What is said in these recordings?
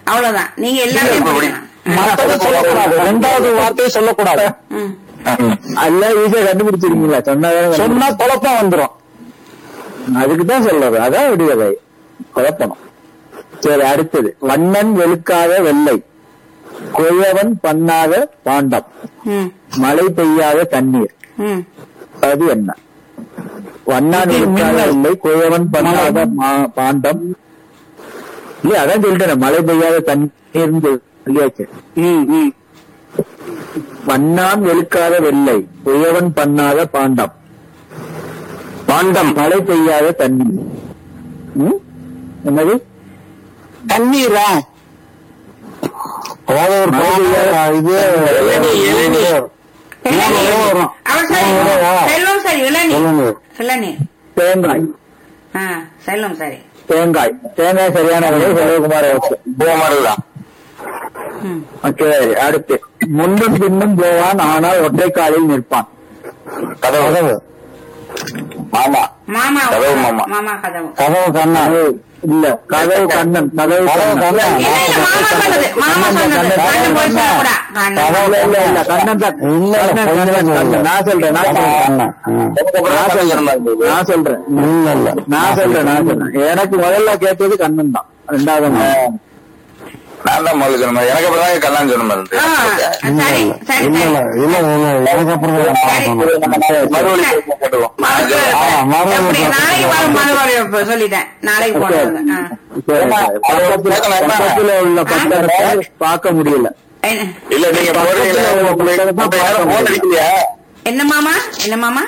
அவ்வளவுதான் நீங்க எல்லாமே அப்படி. மத்தத சொல்லக்கூடாது ரெண்டாவது வார்த்தையை சொல்லக்கூடாது ம். அல்ல ஈஸியா கண்டுபிடிச்சிருக்கீங்களா சொன்னா சொன்னா குழப்பம் வந்துரும் அதுக்கு தான் சொல்றது அதான் விடுகதை குழப்பணும் சரி அடுத்தது வண்ணன் வெளுக்காத வெள்ளை குயவன் பண்ணாத பாண்டம் ம். மழை பெய்யாத தண்ணீர் ம். அது என்ன வண்ணான் வெளுக்காத வெள்ளை குயவன் பண்ணாத மா- பாண்டம் இல்ல அதான் சொல்லிட்டேன் மழை பெய்யாத தண்ணீர்னு சொல்லியாச்சு ம், ம். வண்ணான் வெளுக்காத வெள்ளை குயவன் பண்ணாத பாண்டம் பாண்டம் மழை பெய்யாத தண்ணீர் ம்? என்னது தண்ணீரா அதாவது ஒரு மழை பெய்யாத இது இளநீ, இளநீ. இளநீர். வரும். அவர் சரி ஆ. செல்வம் சரி இளநீர் இளநீர். இளநீர் தேங்காய் ஆ செல்வம் சரி தேங்காய் தேங்காய் சரியான விலை செல்வகுமார் அவர்கள். பூமாருதான் ம். ஓகே அடுத்து முன்னும் பின்னும் போவான் ஆனால் ஒற்றை காலில் நிற்பான் கதவு மாமா மாமா கதவு மாமா. மாமா கதவு கதவு கண்ணா அது இல்ல கதவு கண்ணன் கதவு கதவு கண்ணன் கண்ணன். இல்ல, இல்ல, மாமா சொன்னது மாமா சொன்னது கண்ணன் போய் சொல்லக்கூடாது. கண்ணன். இல்ல இல்ல இல்ல கண்ணன் தான் இல்ல, இல்ல, கண்ணன், கண்ணன், கண்ணன். நான் சொல்றேன் நான் சொல்றேன் நான் சொல்றேன் நான் சொல்றேன் இல்ல இல்ல நான் சொல்றேன் நான் சொல்றேன் எனக்கு முதல்ல கேட்டது கண்ணன் தான் ரெண்டாவது நான். நான் தான் முதல்ல சொன்ன மாதிரி எனக்கு அப்புறம் தான் கல்யாணம் சொன்ன மாதிரி ஆ, சரி சரி இல்ல சரி இல்ல இல்ல இல்ல எனக்கு அப்புறம் தான் நான் சொன்னேன். மறுபடியும் போட்டுருவோம் மறுபடியும் ஆ, மறுபடியும் எப்படி? இப்ப- நாளைக்கு வரும் மறுபடியும் இப்ப சொல்லிட்டேன் நாளைக்கு போடுறது ஆ. சரி, சரி. பக்கத்துல பக்கத்துல உள்ள பக்கத்தை பார்க்க முடியல என்ன- இல்ல நீங்க போடுறீங்களா உங்களுக்கு யாரும் போன் அடிக்கலையா என்ன மாமா என்ன மாமா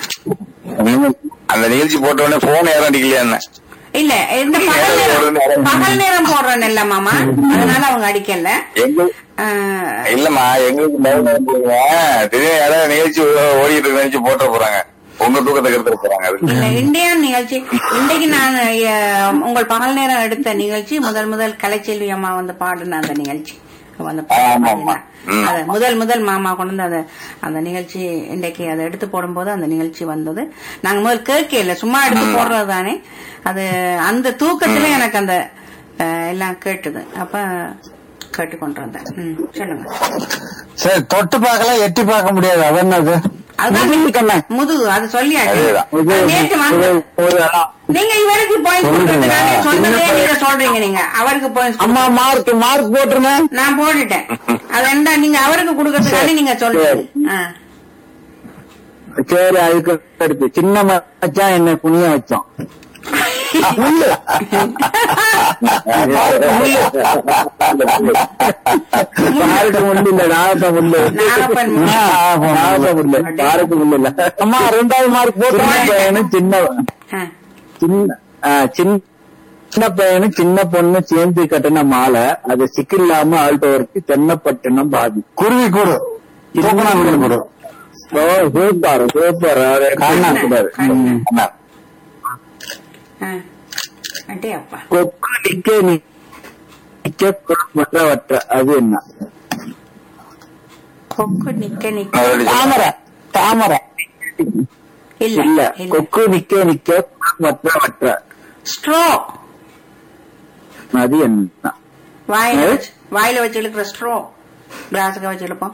அந்த நிகழ்ச்சி போட்ட உடனே போன் யாரும் அடிக்கலையா என்ன இல்ல இந்த பகல் நேரம் பகல் நேரம் போடுறேன் இல்ல மாமா அதனால அவங்க அடிக்கல எங்க ஆ, இல்லம்மா எங்களுக்கு பயமா இருந்ததுங்க. திடீர்னு யாராவது நிகழ்ச்சி ஓடிட்டு இருக்க நிகழ்ச்சி போட்ட போறாங்க உங்க தூக்கத்தை கெடுத்துட போறாங்க அதுக்கு இல்ல இந்தியா நிகழ்ச்சி இன்னைக்கு நான் அஹ், உங்கள் பகல் நேரம் எடுத்த நிகழ்ச்சி முதல் முதல் கலைச்செல்வி அம்மா வந்து பாடின அந்த நிகழ்ச்சி வந்து ஆமா, ஆமா. ம். அது முதல் முதல் மாமா கொண்டு வந்து அந்த அந்த நிகழ்ச்சி இன்றைக்கு அதை எடுத்து போடும்போது அந்த நிகழ்ச்சி வந்தது நாங்க முதல் கேட்கல சும்மா எடுத்து போடுறது தானே அது அந்த தூக்கத்துல எனக்கு அந்த அஹ், எல்லாம் கேட்டுது அப்ப கேட்டு கொண்டு வந்தேன் ம், சொல்லுங்க சரி தொட்டு பார்க்கலாம் எட்டி பார்க்க முடியாது அது என்னது அதுதான் முதுகு அது சொல்லியாச்சு அதேதான். இது அது நேத்து வந்து ஒரு- ஒரு இடம். நீங்க இவருக்கு பாயிண்ட் கொடுக்கறதுனால சொன்னதே நீங்க சொல்றீங்க நீங்க அவருக்கு பாயிண்ட் அம்மா மார்க் மார்க் போட்டுருங்க நான் போட்டுட்டேன் அது என்ன நீங்க அவருக்கு கொடுக்கறதுனால நீங்க சொல்றீங்க ஆ. சரி அதுக்கு அடுத்து சின்ன மச்சான் என்ன குனிய வச்சான் முள்ளு. பாருக்கு முள்ளு இல்ல நாகப்ப முள்ளு நாகப்பன் முள்ளு. நாகப்ப முள்ளு பாருக்கு முள்ளு இல்ல அம்மா ரெண்டாவது மார்க் சின்ன போட்டுருங்க பையனும் சின்ன ஆ. சின்ன ஆ, சின்ன சின்ன பையனும் சின்ன பொண்ணு சேர்ந்து கட்டின மாலை அது சிக்கில்லாம ஆள்பவருக்கு தென்னப்பட்டினம் பாதி குருவி கூடு தூக்கணாங்குடி கூடு ஓ சூப்பர் சூப்பர் கண்ணன். கூடாது கண்ணன். அண்ணா, ஆ. அடே அப்பா கொக்கு நிக்க நிக்க வற்ற வற்ற அது என்ன கொக்கு நிக்க நிக்க மறுபடியும் சொல்லுங்க. தாமரை தாமரை இல்ல இல்ல இல்ல கொக்கு நிக்க நிக்க வற்ற வற்ற ஸ்ட்ரோ அது என்ன வாயில ஏ? வச்சு வாயில வச்சு இழுக்கிற ஸ்ட்ரோ கிளாஸுக்கு வச்சு இழுப்போம்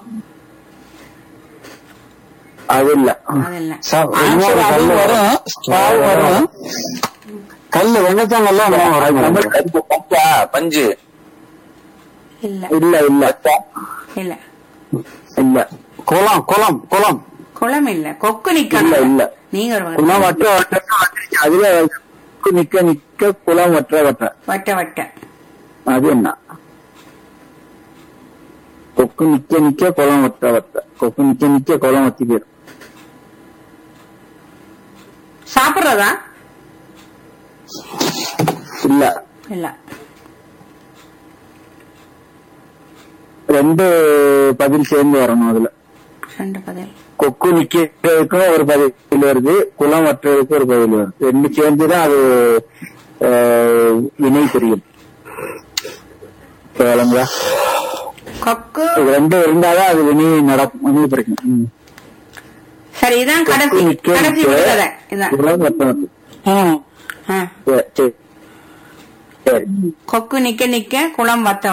அது இல்ல அது இல்ல ச- இன்னொரு கல்லு வரும் ஸ்டாவ் வரும் கல்லு வெங்கச்சாங்கல்ல தமிழ் பஞ்சு, பஞ்சா, பஞ்சு இல்ல இல்ல இல்ல இல்ல இல்ல குளம் குளம் குளம் குளம் இல்ல கொக்கு நிக்க இல்ல, இல்ல. நீங்க ஒரு குளம் வகை. வற்ற வற்ற வந்துருச்சு. அதுல கொக்கு நிக்க நிக்க குளம் வற்ற வற்ற வட்ட வட்ட அது என்ன கொக்கு நிக்க நிக்க குளம் வற்ற வற்ற கொக்கு நிக்க நிக்க குளம் வத்தி போயிடும் சாப்பிடுறதா இல்ல இல்ல ரெண்டு பதில் சேர்ந்து வரணும் அதுல ரெண்டு பதில் கொக்கு நிக்கிறதுக்கும் ஒரு பதில் வருது குளம் வற்றுறதுக்கும் ஒரு பதில் வருது ரெண்டு சேர்ந்துதான் அது ஆஹ், வினை தெரியும் விளங்குதா கொக்கு இது ரெண்டு இருந்தாதான் அது வினை நடக்கும் வினை பிடிக்கும் ம். சரி இதான் கடைசி கொக்கு நிக்க கடைசி நிக்க விடுதலை இதான் குளம் வற்ற வற்ற. ம். ஆ. சரி, சரி சரி கொக்கு நிக்க நிக்க குளம் வத்த